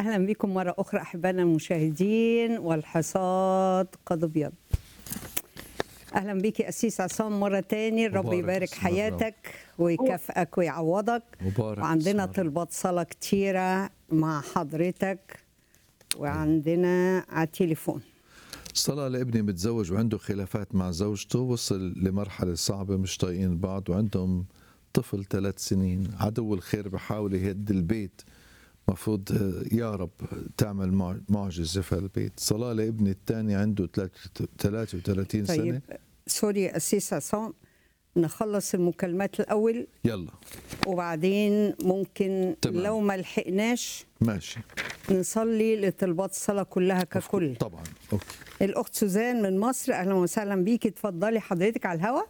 اهلا بكم مره اخرى احبائنا المشاهدين والحصاد قد ابيض اهلا بيك يا اسيس عصام مره تاني الرب مبارك يبارك اسم الرب. حياتك ويكافئك ويعوضك مبارك وعندنا اسم الرب. طلبات صلاه كتيره مع حضرتك وعندنا على التليفون صلاة لابني متزوج وعنده خلافات مع زوجته وصل لمرحلة صعبة مش طايقين بعض وعندهم طفل ثلاث سنين عدو الخير بحاول يهد البيت مفروض آه، يا رب تعمل مع- معجزة في البيت صلاة لابني الثاني عنده تلات- 33 سنة طيب سوري يا اسيس عصام نخلص المكالمات الاول يلا وبعدين ممكن تمام. لو ما لحقناش ماشي نصلي لطلبات الصلاه كلها ككل طبعا اوكي الاخت سوزان من مصر اهلا وسهلا بيكي اتفضلي حضرتك على الهوا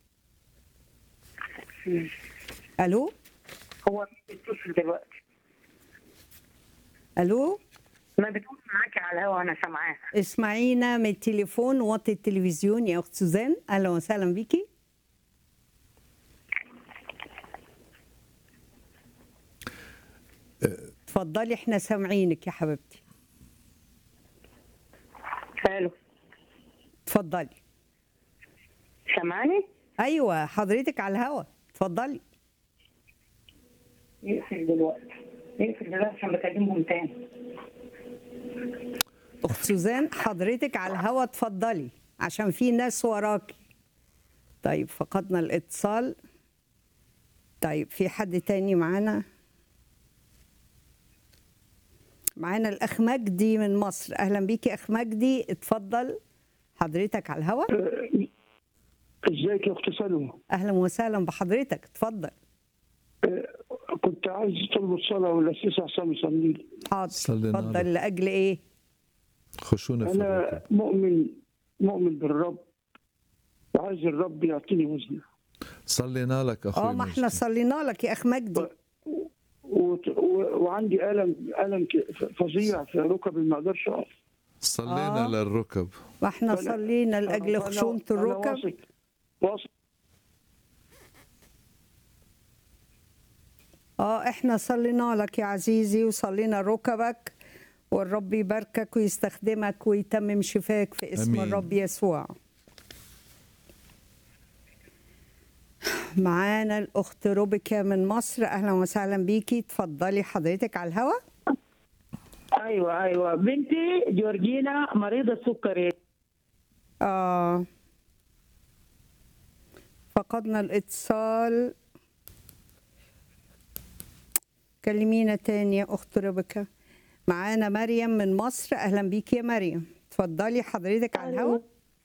الو هو بيتصل دلوقتي الو ما بتقول معاكي على الهوا وانا سامعاها اسمعينا من التليفون وطي التلفزيون يا اخت سوزان اهلا وسهلا بيكي اتفضلي احنا سامعينك يا حبيبتي الو اتفضلي سامعني ايوه حضرتك على الهوا اتفضلي يقفل دلوقتي يقفل دلوقتي عشان بكلمهم تاني اخت سوزان حضرتك على الهوا اتفضلي عشان في ناس وراكي طيب فقدنا الاتصال طيب في حد تاني معانا معانا الاخ مجدي من مصر اهلا بيكي اخ مجدي اتفضل حضرتك على الهوا ازيك يا اخت سلمى اهلا وسهلا بحضرتك اتفضل كنت عايز طلب الصلاه والاسيس عصام يصلي لي حاضر صلينا له. اتفضل لاجل ايه خشونا في انا الركب. مؤمن مؤمن بالرب وعايز الرب يعطيني وزن صلينا لك اخوي اه ما احنا مجدي. صلينا لك يا اخ مجدي وت- و- وعندي الم الم ك- فظيع في ركبي ما اقدرش اقف صلينا آه. للركب ما احنا فأنا- صلينا لاجل أنا- خشونه أنا الركب واثق واثق اه احنا صلينا لك يا عزيزي وصلينا ركبك والرب يباركك ويستخدمك ويتمم شفاك في اسم أمين. الرب يسوع معانا الاخت روبيكا من مصر اهلا وسهلا بيكي اتفضلي حضرتك على الهوا ايوه ايوه بنتي جورجينا مريضه سكري اه فقدنا الاتصال كلمينا تاني يا اخت ربكة معانا مريم من مصر اهلا بيكي يا مريم اتفضلي حضرتك على الهوا